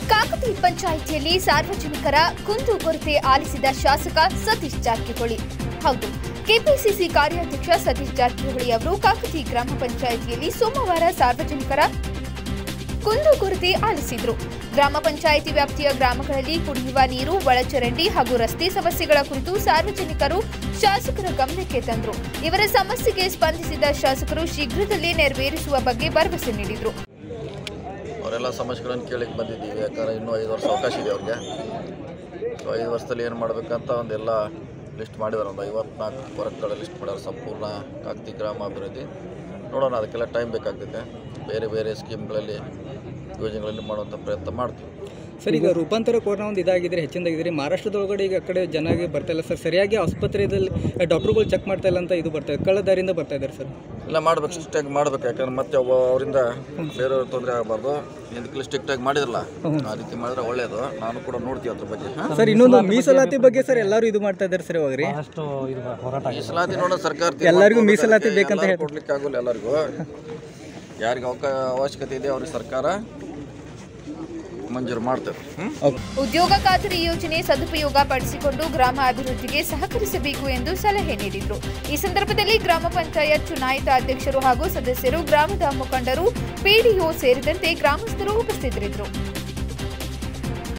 ಕಾಕತಿ ಪಂಚಾಯಿತಿಯಲ್ಲಿ ಸಾರ್ವಜನಿಕರ ಕುಂದುಕೊರತೆ ಆಲಿಸಿದ ಶಾಸಕ ಸತೀಶ್ ಜಾರಕಿಹೊಳಿ ಹೌದು ಕೆಪಿಸಿಸಿ ಕಾರ್ಯಾಧ್ಯಕ್ಷ ಸತೀಶ್ ಜಾರಕಿಹೊಳಿ ಅವರು ಕಾಕತಿ ಗ್ರಾಮ ಪಂಚಾಯಿತಿಯಲ್ಲಿ ಸೋಮವಾರ ಸಾರ್ವಜನಿಕರ ಕುಂದುಕೊರತೆ ಆಲಿಸಿದ್ರು ಗ್ರಾಮ ಪಂಚಾಯಿತಿ ವ್ಯಾಪ್ತಿಯ ಗ್ರಾಮಗಳಲ್ಲಿ ಕುಡಿಯುವ ನೀರು ಒಳಚರಂಡಿ ಹಾಗೂ ರಸ್ತೆ ಸಮಸ್ಯೆಗಳ ಕುರಿತು ಸಾರ್ವಜನಿಕರು ಶಾಸಕರ ಗಮನಕ್ಕೆ ತಂದರು ಇವರ ಸಮಸ್ಯೆಗೆ ಸ್ಪಂದಿಸಿದ ಶಾಸಕರು ಶೀಘ್ರದಲ್ಲೇ ನೆರವೇರಿಸುವ ಬಗ್ಗೆ ಭರವಸೆ ನೀಡಿದರು ಅವರೆಲ್ಲ ಸಮಸ್ಯೆಗಳನ್ನು ಕೇಳಿಕ್ಕೆ ಬಂದಿದ್ದೀವಿ ಯಾಕಂದರೆ ಇನ್ನೂ ಐದು ವರ್ಷ ಅವಕಾಶ ಇದೆ ಅವ್ರಿಗೆ ಸೊ ಐದು ವರ್ಷದಲ್ಲಿ ಏನು ಮಾಡಬೇಕಂತ ಒಂದೆಲ್ಲ ಲಿಸ್ಟ್ ಮಾಡಿದ್ದಾರೆ ಒಂದು ಐವತ್ನಾಲ್ಕು ವರ್ಕ್ಗಳ ಲಿಸ್ಟ್ ಮಾಡ್ಯಾರ ಸಂಪೂರ್ಣ ಕಾಕ್ತಿ ಗ್ರಾಮ ಅಭಿವೃದ್ಧಿ ನೋಡೋಣ ಅದಕ್ಕೆಲ್ಲ ಟೈಮ್ ಬೇಕಾಗ್ತೈತೆ ಬೇರೆ ಬೇರೆ ಸ್ಕೀಮ್ಗಳಲ್ಲಿ ಯೋಜನೆಗಳಲ್ಲಿ ಮಾಡುವಂಥ ಪ್ರಯತ್ನ ಮಾಡ್ತೀವಿ ಸರ್ ಈಗ ರೂಪಾಂತರ ಕೊರೋನಾ ಒಂದು ಇದಾಗಿದ್ರೆ ಹೆಚ್ಚಿನದಾಗಿದ್ರೆ ಮಹಾರಾಷ್ಟ್ರದೊಳಗಡೆ ಈಗ ಆ ಕಡೆ ಚೆನ್ನಾಗಿ ಬರ್ತಾ ಇಲ್ಲ ಸರ್ ಸರಿಯಾಗಿ ಆಸ್ಪತ್ರೆಯಲ್ಲಿ ಡಾಕ್ಟ್ರುಗಳು ಚೆಕ್ ಮಾಡ್ತಾ ಇಲ್ಲ ಅಂತ ಇದು ಬರ್ತಾ ಇದೆ ಕಳ್ಳದಾರಿಯಿಂದ ಬರ್ತಾ ಇದ್ದಾರೆ ಸರ್ ಇಲ್ಲ ಮಾಡ್ಬೇಕು ಸ್ಟ್ರಿಕ್ಟಾಗಿ ಮಾಡ್ಬೇಕು ಯಾಕಂದ್ರೆ ಮತ್ತೆ ಒಬ್ಬ ಅವರಿಂದ ಬೇರೆಯವ್ರ ತೊಂದರೆ ಆಗಬಾರ್ದು ಇದಕ್ಕೆ ಸ್ಟ್ರಿಕ್ಟಾಗಿ ಮಾಡಿದ್ರಲ್ಲ ಆ ರೀತಿ ಮಾಡಿದ್ರೆ ಒಳ್ಳೆಯದು ನಾನು ಕೂಡ ನೋಡ್ತೀವಿ ಅದ್ರ ಬಗ್ಗೆ ಹಾಂ ಸರ್ ಇನ್ನೊಂದು ಮೀಸಲಾತಿ ಬಗ್ಗೆ ಸರ್ ಎಲ್ಲರೂ ಇದು ಮಾಡ್ತಾ ಇದ್ದಾರೆ ಸರ್ ಇವಾಗ ರೀ ಮೀಸಲಾತಿ ನೋಡೋ ಸರ್ಕಾರ ಎಲ್ಲರಿಗೂ ಮೀಸಲಾತಿ ಬೇಕಂತ ಎಲ್ಲರೂ ಕೊಡ್ಲಿಕ್ಕೆ ಆಗೋಲ್ಲ ಎಲ್ಲರಿಗೂ ಯಾರಿಗೆ ಅವಕ ಅವಶ್ಯಕತೆ ಇದೆ ಅವ್ರಿಗೆ ಸರ್ಕಾರ ಮಂಜೂರು ಮಾಡ್ತದೆ ಹ್ಞೂ ಉದ್ಯೋಗ ಖಾತರಿ ಯೋಜನೆ ಸದುಪಯೋಗ ಪಡಿಸಿಕೊಂಡು ಗ್ರಾಮ ಅಭಿವೃದ್ಧಿಗೆ ಸಹಕರಿಸಬೇಕು ಎಂದು ಸಲಹೆ ನೀಡಿದರು ಈ ಸಂದರ್ಭದಲ್ಲಿ ಗ್ರಾಮ ಪಂಚಾಯತ್ ಚುನಾಯಿತ ಅಧ್ಯಕ್ಷರು ಹಾಗೂ ಸದಸ್ಯರು ಗ್ರಾಮದ ಮುಖಂಡರು ಪಿಡಿಒ ಸೇರಿದಂತೆ ಗ್ರಾಮಸ್ಥರು ಉಪಸ್ಥಿತರಿದ್ದರು